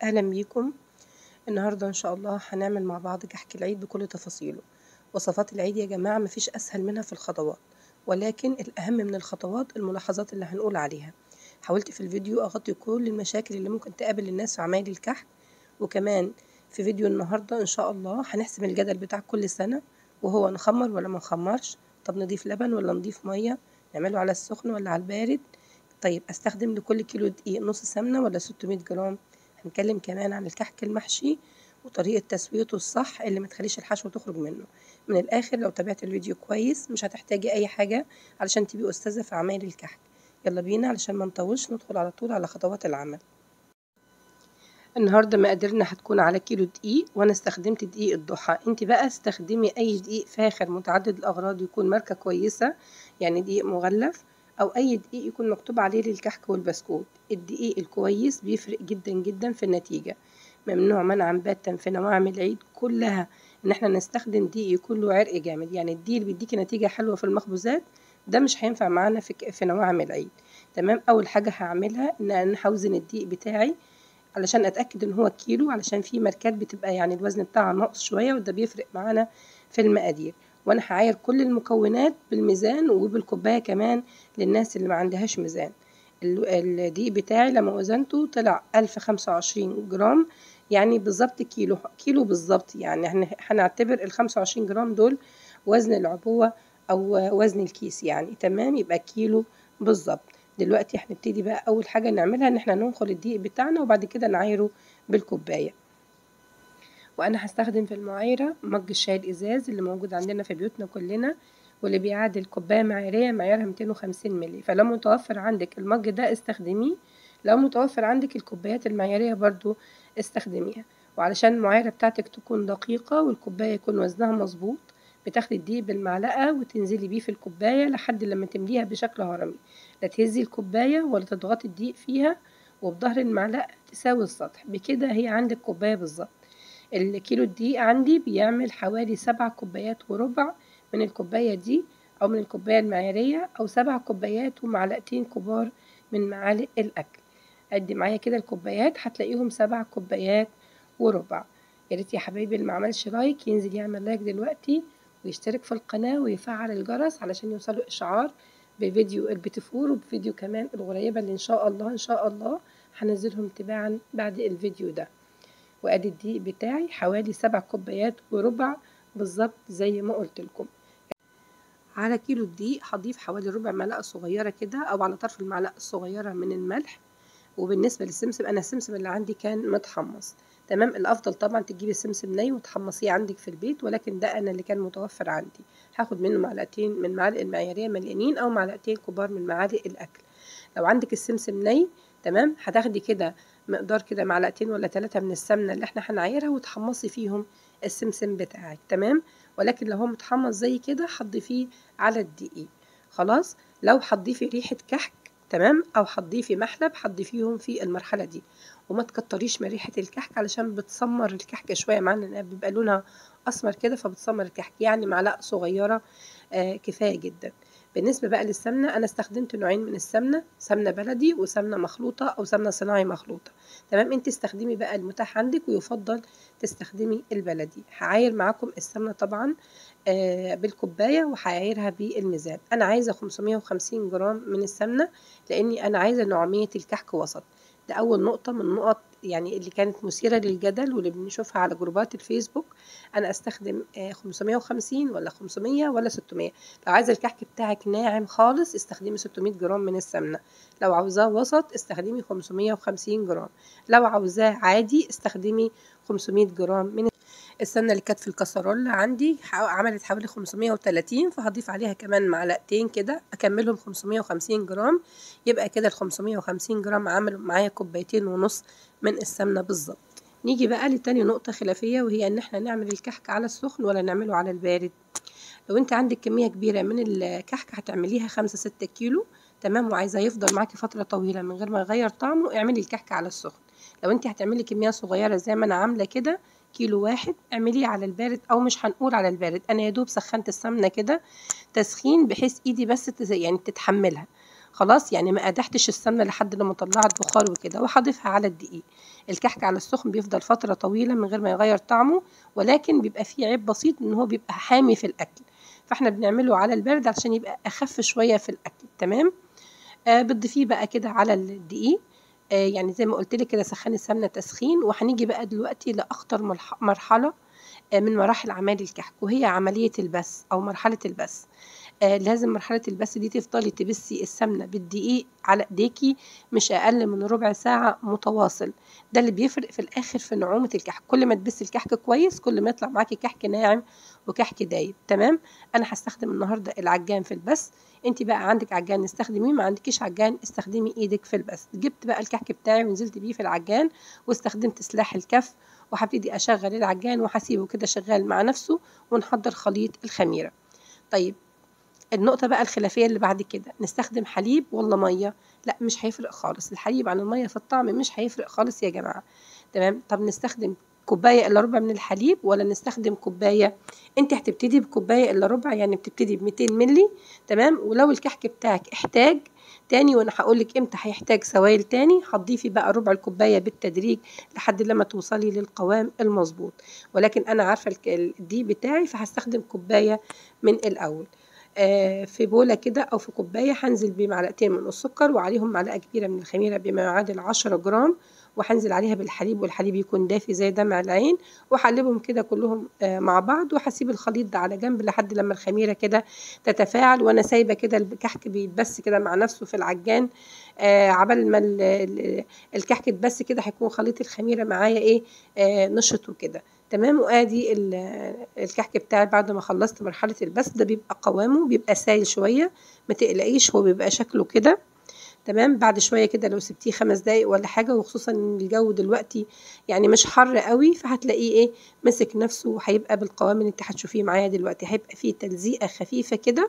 اهلا بيكم النهارده ان شاء الله هنعمل مع بعض كحك العيد بكل تفاصيله وصفات العيد يا جماعه مفيش اسهل منها في الخطوات ولكن الاهم من الخطوات الملاحظات اللي هنقول عليها حاولت في الفيديو اغطي كل المشاكل اللي ممكن تقابل الناس في عمايل الكحك وكمان في فيديو النهارده ان شاء الله هنحسم الجدل بتاع كل سنه وهو نخمر ولا ما نخمرش طب نضيف لبن ولا نضيف ميه نعمله على السخن ولا على البارد طيب استخدم لكل كيلو دقيق نص سمنه ولا 600 جرام هنتكلم كمان عن الكحك المحشي وطريقة تسويته الصح اللي ما تخليش الحشوة تخرج منه من الآخر لو تابعت الفيديو كويس مش هتحتاجي أي حاجة علشان تبقي أستاذة في عمايل الكحك يلا بينا علشان ما نطولش ندخل على طول على خطوات العمل النهارده مقاديرنا هتكون على كيلو دقيق وانا استخدمت دقيق الضحى انت بقى استخدمي اي دقيق فاخر متعدد الاغراض يكون ماركه كويسه يعني دقيق مغلف او اي دقيق يكون مكتوب عليه للكحك والبسكوت الدقيق الكويس بيفرق جدا جدا في النتيجه ممنوع منعا باتا في نواعم العيد كلها ان احنا نستخدم دقيق يكون له عرق جامد يعني الدقيق اللي بيديكي نتيجه حلوه في المخبوزات ده مش هينفع معانا في في نواعم العيد تمام اول حاجه هعملها ان انا هوزن الدقيق بتاعي علشان اتاكد ان هو كيلو علشان في ماركات بتبقى يعني الوزن بتاعها ناقص شويه وده بيفرق معانا في المقادير وانا هعاير كل المكونات بالميزان وبالكوبايه كمان للناس اللي ما عندهاش ميزان الدقيق بتاعي لما وزنته طلع 1025 جرام يعني بالظبط كيلو كيلو بالظبط يعني هنعتبر ال 25 جرام دول وزن العبوه او وزن الكيس يعني تمام يبقى كيلو بالظبط دلوقتي هنبتدي بقى اول حاجه نعملها ان احنا ننخل الدقيق بتاعنا وبعد كده نعايره بالكوبايه وانا هستخدم في المعايره مج الشاي الازاز اللي موجود عندنا في بيوتنا كلنا واللي بيعادل كوبايه معياريه معيارها 250 مللي فلو متوفر عندك المج ده استخدميه لو متوفر عندك الكوبايات المعياريه برضو استخدميها وعلشان المعايره بتاعتك تكون دقيقه والكوبايه يكون وزنها مظبوط بتاخدي الدقيق بالمعلقه وتنزلي بيه في الكوبايه لحد لما تمليها بشكل هرمي لا تهزي الكوبايه ولا تضغطي الدقيق فيها وبظهر المعلقه تساوي السطح بكده هي عندك كوبايه بالظبط الكيلو الدقيق عندي بيعمل حوالي سبع كوبايات وربع من الكوباية دي أو من الكوباية المعيارية أو سبع كوبايات ومعلقتين كبار من معالق الأكل أدي معايا كده الكوبايات هتلاقيهم سبع كوبايات وربع يا ريت يا حبايبي اللي معملش لايك ينزل يعمل لايك دلوقتي ويشترك في القناة ويفعل الجرس علشان يوصله إشعار بفيديو البيتفور وبفيديو كمان الغريبة اللي إن شاء الله إن شاء الله هنزلهم تباعا بعد الفيديو ده وادي الدقيق بتاعي حوالي سبع كوبايات وربع بالظبط زي ما قلت لكم على كيلو الدقيق هضيف حوالي ربع معلقه صغيره كده او على طرف المعلقه الصغيره من الملح وبالنسبه للسمسم انا السمسم اللي عندي كان متحمص تمام الافضل طبعا تجيبي السمسم ني وتحمصيه عندك في البيت ولكن ده انا اللي كان متوفر عندي هاخد منه معلقتين من المعالق المعياريه مليانين او معلقتين كبار من معالق الاكل لو عندك السمسم ني تمام هتاخدي كده مقدار كده معلقتين ولا ثلاثة من السمنة اللي احنا هنعايرها وتحمصي فيهم السمسم بتاعك تمام ولكن لو هو متحمص زي كده هتضيفيه على الدقيق خلاص لو هتضيفي ريحة كحك تمام او هتضيفي محلب هتضيفيهم في المرحلة دي وما تكتريش من ريحة الكحك علشان بتسمر الكحك شوية معانا لانها بيبقى لونها اسمر كده فبتسمر الكحك يعني معلقة صغيرة آه كفاية جدا بالنسبة بقى للسمنة أنا استخدمت نوعين من السمنة سمنة بلدي وسمنة مخلوطة أو سمنة صناعي مخلوطة تمام انت استخدمي بقى المتاح عندك ويفضل تستخدمي البلدي هعاير معاكم السمنة طبعا آه بالكوباية وهعايرها بالميزان أنا عايزة 550 جرام من السمنة لأني أنا عايزة نوعمية الكحك وسط ده أول نقطة من نقط يعني اللي كانت مثيرة للجدل واللي بنشوفها على جروبات الفيسبوك أنا أستخدم 550 ولا 500 ولا 600 لو عايزة الكحك بتاعك ناعم خالص استخدمي 600 جرام من السمنة لو عاوزاه وسط استخدمي 550 جرام لو عاوزاه عادي استخدمي 500 جرام من السمنة اللي كانت في الكسرولة عندي عملت حوالي 530 فهضيف عليها كمان معلقتين كده أكملهم 550 جرام يبقى كده ال 550 جرام عملوا معايا كوبايتين ونص من السمنة بالظبط نيجي بقى لتاني نقطة خلافية وهي إن احنا نعمل الكحك على السخن ولا نعمله على البارد لو انت عندك كمية كبيرة من الكحك هتعمليها خمسة ستة كيلو تمام وعايزة يفضل معاكي فترة طويلة من غير ما يغير طعمه اعملي الكحك على السخن لو انت هتعملي كمية صغيرة زي ما انا عاملة كده كيلو واحد اعمليه على البارد او مش هنقول على البارد انا يا دوب سخنت السمنه كده تسخين بحيث ايدي بس تز... يعني تتحملها خلاص يعني ما قدحتش السمنه لحد لما طلعت بخار وكده وهضيفها على الدقيق الكحك على السخن بيفضل فتره طويله من غير ما يغير طعمه ولكن بيبقى فيه عيب بسيط ان هو بيبقى حامي في الاكل فاحنا بنعمله على البرد عشان يبقى اخف شويه في الاكل تمام آه بتضيفيه بقى كده على الدقيق آه يعني زي ما قلت لك كده سخني السمنه تسخين وهنيجي بقى دلوقتي لاخطر مرحله آه من مراحل اعمال الكحك وهي عمليه البس او مرحله البس آه لازم مرحلة البس دي تفضلي تبسي السمنة بالدقيق على ايديكي مش اقل من ربع ساعة متواصل ده اللي بيفرق في الاخر في نعومة الكحك كل ما تبسي الكحك كويس كل ما يطلع معاكي كحك ناعم وكحك دايب تمام انا هستخدم النهاردة العجان في البس انت بقى عندك عجان استخدميه ما عندكيش عجان استخدمي ايدك في البس جبت بقى الكحك بتاعي ونزلت بيه في العجان واستخدمت سلاح الكف وهبتدي اشغل العجان وهسيبه كده شغال مع نفسه ونحضر خليط الخميرة طيب النقطة بقى الخلافية اللي بعد كده نستخدم حليب ولا مية لا مش هيفرق خالص الحليب عن المية في الطعم مش هيفرق خالص يا جماعة تمام طب نستخدم كوباية إلا ربع من الحليب ولا نستخدم كوباية انت هتبتدي بكوباية إلا ربع يعني بتبتدي ب 200 ملي تمام ولو الكحك بتاعك احتاج تاني وانا هقولك امتى هيحتاج سوائل تاني هتضيفي بقى ربع الكوبايه بالتدريج لحد لما توصلي للقوام المظبوط ولكن انا عارفه الدي بتاعي فهستخدم كوبايه من الاول آه في بولة كده أو في كوباية هنزل بمعلقتين من السكر وعليهم معلقة كبيرة من الخميرة بما يعادل عشرة جرام وهنزل عليها بالحليب والحليب يكون دافي زي دمع العين وهقلبهم كده كلهم آه مع بعض وهسيب الخليط ده على جنب لحد لما الخميرة كده تتفاعل وأنا سايبة كده الكحك بيتبس كده مع نفسه في العجان آه عبال ما الكحك اتبس كده هيكون خليط الخميرة معايا ايه آه نشط وكده تمام وادي الكحك بتاعي بعد ما خلصت مرحله البس ده بيبقى قوامه بيبقى سايل شويه ما تقلقيش هو بيبقى شكله كده تمام بعد شويه كده لو سبتيه خمس دقايق ولا حاجه وخصوصا ان الجو دلوقتي يعني مش حر قوي فهتلاقيه ايه مسك نفسه وهيبقى بالقوام اللي انت هتشوفيه معايا دلوقتي هيبقى فيه تلزيقه خفيفه كده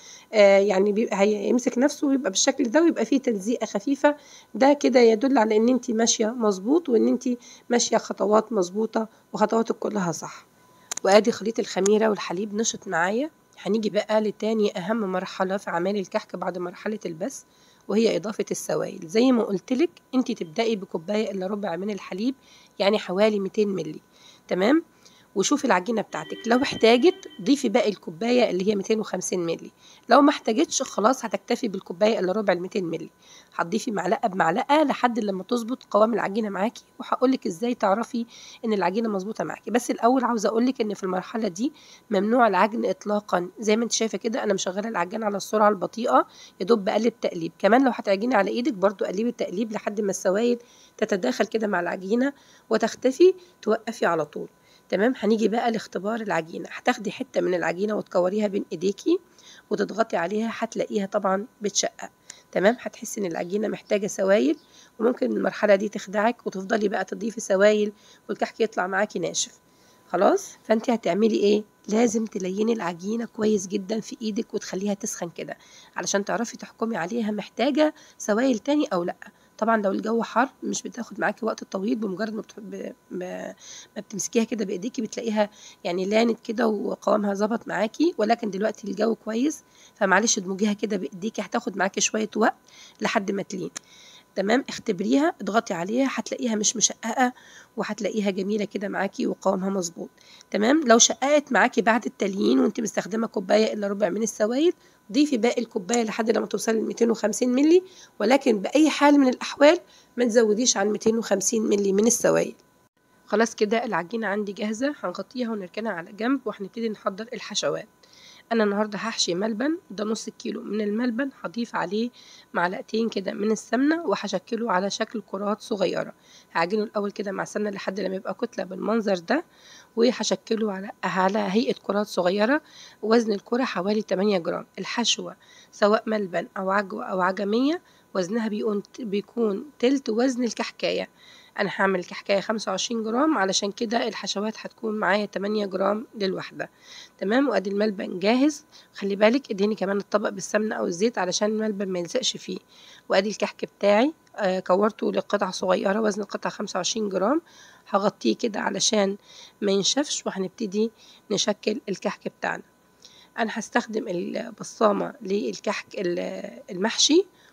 آه يعني بيبقى هيمسك نفسه ويبقى بالشكل ده ويبقى فيه تلزيقه خفيفه ده كده يدل على ان انت ماشيه مظبوط وان انت ماشيه خطوات مظبوطه وخطواتك كلها صح وادي خليط الخميره والحليب نشط معايا هنيجي بقى لتاني اهم مرحله في اعمال الكحك بعد مرحله البس وهي إضافة السوائل زي ما قلتلك انت تبدأي بكوباية إلا ربع من الحليب يعني حوالي 200 ملي تمام وشوفي العجينة بتاعتك لو احتاجت ضيفي باقي الكوباية اللي هي 250 ملي لو ما احتاجتش خلاص هتكتفي بالكوباية إلا ربع ال 200 ملي هتضيفي معلقة بمعلقة لحد لما تظبط قوام العجينة معاكي وهقولك ازاي تعرفي ان العجينة مظبوطة معاكي بس الأول عاوزة أقولك ان في المرحلة دي ممنوع العجن إطلاقا زي ما انت شايفة كده أنا مشغلة العجان على السرعة البطيئة يا دوب بقلب تقليب كمان لو هتعجني على إيدك برضو قلبي التقليب لحد ما السوائل تتداخل كده مع العجينة وتختفي توقفي على طول تمام هنيجي بقى لاختبار العجينة هتاخدي حتة من العجينة وتكوريها بين ايديكي وتضغطي عليها هتلاقيها طبعا بتشقق تمام هتحسي ان العجينة محتاجة سوائل وممكن المرحلة دي تخدعك وتفضلي بقى تضيفي سوائل والكحك يطلع معاكي ناشف خلاص فانت هتعملي ايه لازم تليني العجينة كويس جدا في ايدك وتخليها تسخن كده علشان تعرفي تحكمي عليها محتاجة سوائل تاني او لأ طبعا لو الجو حر مش بتاخد معاكي وقت طويل بمجرد ما, بتحب ما, ما بتمسكيها كده بايديكي بتلاقيها يعني لانت كده وقوامها ظبط معاكي ولكن دلوقتي الجو كويس فمعلش ادمجيها كده بايديكي هتاخد معاكي شويه وقت لحد ما تلين تمام اختبريها اضغطي عليها هتلاقيها مش مشققه وهتلاقيها جميله كده معاكي وقوامها مظبوط تمام لو شققت معاكي بعد التليين وانت مستخدمه كوبايه الا ربع من السوائل ضيفي باقي الكوبايه لحد لما توصلي ل 250 ملي ولكن باي حال من الاحوال ما تزوديش عن 250 ملي من السوائل خلاص كده العجينه عندي جاهزه هنغطيها ونركنها على جنب وهنبتدي نحضر الحشوات انا النهارده هحشي ملبن ده نص كيلو من الملبن هضيف عليه معلقتين كده من السمنه وهشكله على شكل كرات صغيره هعجنه الاول كده مع السمنه لحد لما يبقى كتله بالمنظر ده وهشكله على على هيئه كرات صغيره وزن الكره حوالي 8 جرام الحشوه سواء ملبن او عجوه او عجميه وزنها بيكون بيكون تلت وزن الكحكايه انا هعمل الكحكايه 25 جرام علشان كده الحشوات هتكون معايا 8 جرام للوحده تمام وادي الملبن جاهز خلي بالك اديني كمان الطبق بالسمنه او الزيت علشان الملبن ما يلزقش فيه وادي الكحك بتاعي آه كورته لقطع صغيره وزن القطعه 25 جرام هغطيه كده علشان ما ينشفش وهنبتدي نشكل الكحك بتاعنا انا هستخدم البصامه للكحك المحشي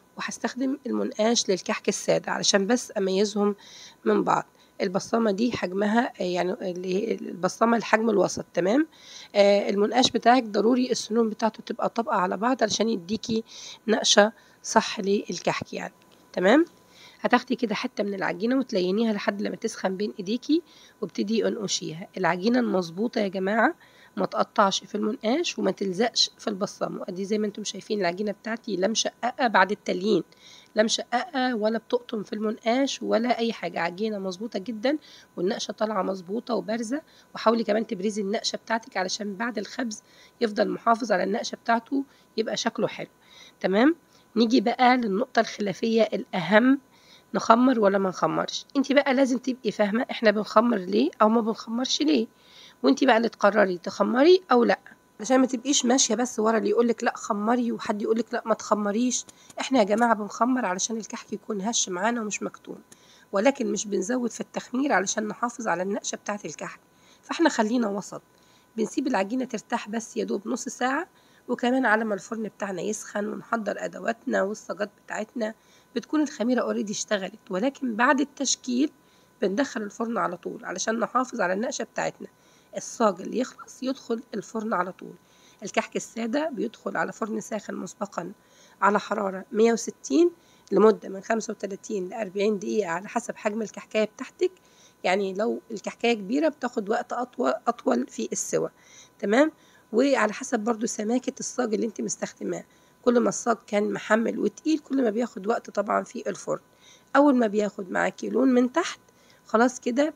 وهستخدم المنقاش للكحك السادة علشان بس أميزهم من بعض البصامة دي حجمها آه، يعني اللي هي البصامة الحجم الوسط تمام آه المنقاش بتاعك ضروري السنون بتاعته تبقى طابقة على بعض علشان يديكي نقشة صح للكحك يعني تمام هتاخدي كده حتة من العجينة وتلينيها لحد لما تسخن بين ايديكي وابتدي انقشيها العجينة المظبوطة يا جماعة ما تقطعش في المنقاش وما تلزقش في البصامة ادي زي ما انتم شايفين العجينة بتاعتي لا مشققة بعد التليين لا مشققة ولا بتقطم في المنقاش ولا أي حاجة عجينة مظبوطة جدا والنقشة طالعة مظبوطة وبارزة وحاولي كمان تبرزي النقشة بتاعتك علشان بعد الخبز يفضل محافظ على النقشة بتاعته يبقى شكله حلو تمام نيجي بقى للنقطة الخلافية الأهم نخمر ولا ما نخمرش انت بقى لازم تبقي فاهمة احنا بنخمر ليه او ما بنخمرش ليه وانت بقى اللي تقرري تخمري او لا عشان ما تبقيش ماشيه بس ورا اللي يقولك لا خمري وحد يقولك لا ما تخمريش احنا يا جماعه بنخمر علشان الكحك يكون هش معانا ومش مكتوم ولكن مش بنزود في التخمير علشان نحافظ على النقشه بتاعه الكحك فاحنا خلينا وسط بنسيب العجينه ترتاح بس يا دوب نص ساعه وكمان على ما الفرن بتاعنا يسخن ونحضر ادواتنا والصاجات بتاعتنا بتكون الخميره اوريدي اشتغلت ولكن بعد التشكيل بندخل الفرن على طول علشان نحافظ على النقشه بتاعتنا الصاج اللي يخلص يدخل الفرن على طول الكحك السادة بيدخل على فرن ساخن مسبقا على حرارة 160 لمدة من 35 ل 40 دقيقة على حسب حجم الكحكاية بتاعتك يعني لو الكحكاية كبيرة بتاخد وقت أطول, أطول في السوى تمام وعلى حسب برضو سماكة الصاج اللي انت مستخدماه كل ما الصاج كان محمل وتقيل كل ما بياخد وقت طبعا في الفرن أول ما بياخد معاكي لون من تحت خلاص كده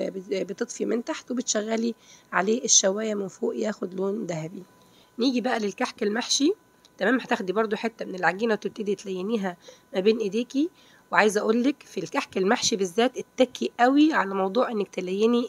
بتطفي من تحت وبتشغلي عليه الشواية من فوق ياخد لون ذهبي نيجي بقى للكحك المحشي تمام هتاخدي برضو حتة من العجينة وتبتدي تلينيها ما بين ايديكي وعايزة اقولك في الكحك المحشي بالذات اتكي قوي على موضوع انك تليني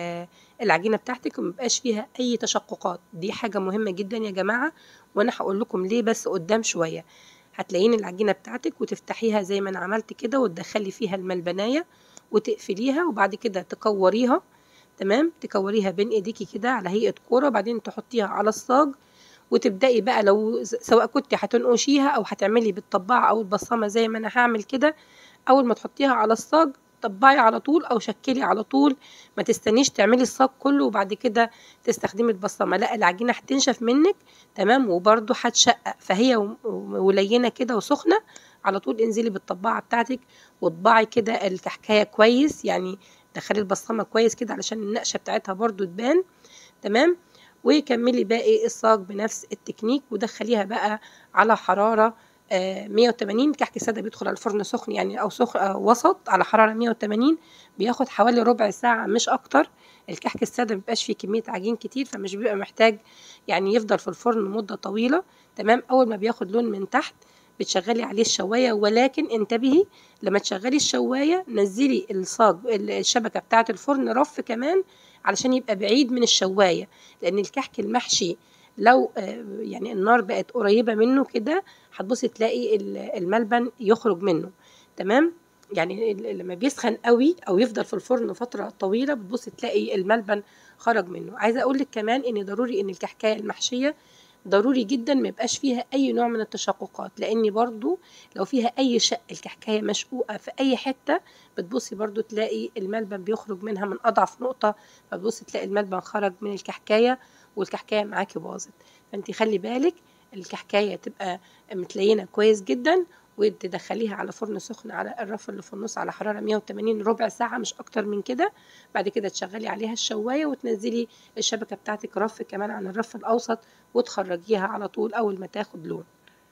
العجينة بتاعتك ومبقاش فيها اي تشققات دي حاجة مهمة جدا يا جماعة وانا هقول لكم ليه بس قدام شوية هتلاقيني العجينة بتاعتك وتفتحيها زي ما انا عملت كده وتدخلي فيها الملبناية وتقفليها وبعد كده تكوريها تمام تكوريها بين ايديكي كده على هيئه كوره وبعدين تحطيها على الصاج وتبداي بقى لو سواء كنت هتنقشيها او هتعملي بالطباعه او البصمه زي ما انا هعمل كده اول ما تحطيها على الصاج طبعي على طول او شكلي على طول ما تستنيش تعملي الصاج كله وبعد كده تستخدمي البصمه لا العجينه هتنشف منك تمام وبرده هتشقق فهي ولينه كده وسخنه على طول انزلي بالطباعه بتاعتك واطبعي كده الكحكايه كويس يعني دخلي البصمه كويس كده علشان النقشه بتاعتها برضو تبان تمام وكملي باقي الصاج بنفس التكنيك ودخليها بقى على حراره آه 180 كحك ساده بيدخل على الفرن سخن يعني او سخن آه وسط على حراره 180 بياخد حوالي ربع ساعه مش اكتر الكحك الساده مبيبقاش فيه كميه عجين كتير فمش بيبقى محتاج يعني يفضل في الفرن مده طويله تمام اول ما بياخد لون من تحت بتشغلي عليه الشواية ولكن انتبهي لما تشغلي الشواية نزلي الصاج الشبكة بتاعة الفرن رف كمان علشان يبقى بعيد من الشواية لأن الكحك المحشي لو يعني النار بقت قريبة منه كده هتبصي تلاقي الملبن يخرج منه تمام يعني لما بيسخن قوي او يفضل في الفرن فتره طويله بتبصي تلاقي الملبن خرج منه عايزه اقول لك كمان ان ضروري ان الكحكايه المحشيه ضروري جدا ما يبقاش فيها اي نوع من التشققات لان برضو لو فيها اي شق الكحكايه مشقوقه في اي حته بتبصي برضو تلاقي الملبن بيخرج منها من اضعف نقطه فبتبصي تلاقي الملبن خرج من الكحكايه والكحكايه معاكي باظت فانت خلي بالك الكحكايه تبقى متلينه كويس جدا وتدخليها على فرن سخن على الرف اللي في النص على حراره 180 ربع ساعه مش اكتر من كده بعد كده تشغلي عليها الشوايه وتنزلي الشبكه بتاعتك رف كمان عن الرف الاوسط وتخرجيها على طول اول ما تاخد لون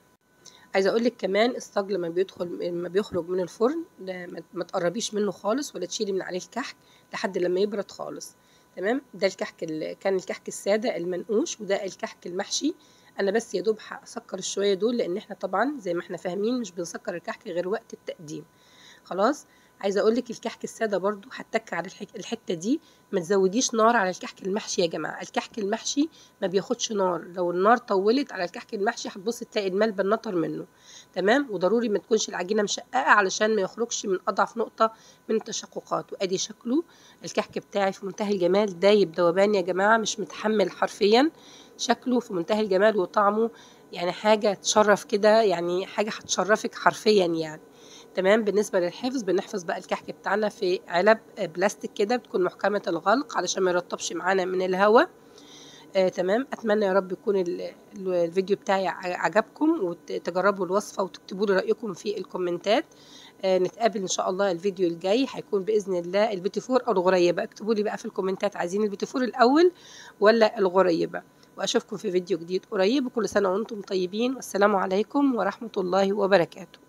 عايزه اقول لك كمان الصاج لما بيدخل لما بيخرج من الفرن ما تقربيش منه خالص ولا تشيلي من عليه الكحك لحد لما يبرد خالص تمام ده الكحك كان الكحك الساده المنقوش وده الكحك المحشي انا بس يا دوب هسكر الشويه دول لان احنا طبعا زي ما احنا فاهمين مش بنسكر الكحك غير وقت التقديم خلاص عايزه اقول لك الكحك الساده برضو هتك على الحته دي ما تزوديش نار على الكحك المحشي يا جماعه الكحك المحشي ما بياخدش نار لو النار طولت على الكحك المحشي هتبص تلاقي الملبن نطر منه تمام وضروري ما تكونش العجينه مشققه علشان ما يخرجش من اضعف نقطه من التشققات وادي شكله الكحك بتاعي في منتهى الجمال دايب ذوبان يا جماعه مش متحمل حرفيا شكله في منتهى الجمال وطعمه يعني حاجة تشرف كده يعني حاجة هتشرفك حرفيا يعني تمام بالنسبة للحفظ بنحفظ بقى الكحك بتاعنا في علب بلاستيك كده بتكون محكمة الغلق علشان ما يرطبش معانا من الهواء آه تمام اتمنى يا رب يكون ال- ال- الفيديو بتاعي ع- عجبكم وتجربوا الوصفه وتكتبوا لي رايكم في الكومنتات آه نتقابل ان شاء الله الفيديو الجاي هيكون باذن الله البيتي فور او الغريبه اكتبوا لي بقى في الكومنتات عايزين البيتي فور الاول ولا الغريبه واشوفكم في فيديو جديد قريب وكل سنه وانتم طيبين والسلام عليكم ورحمه الله وبركاته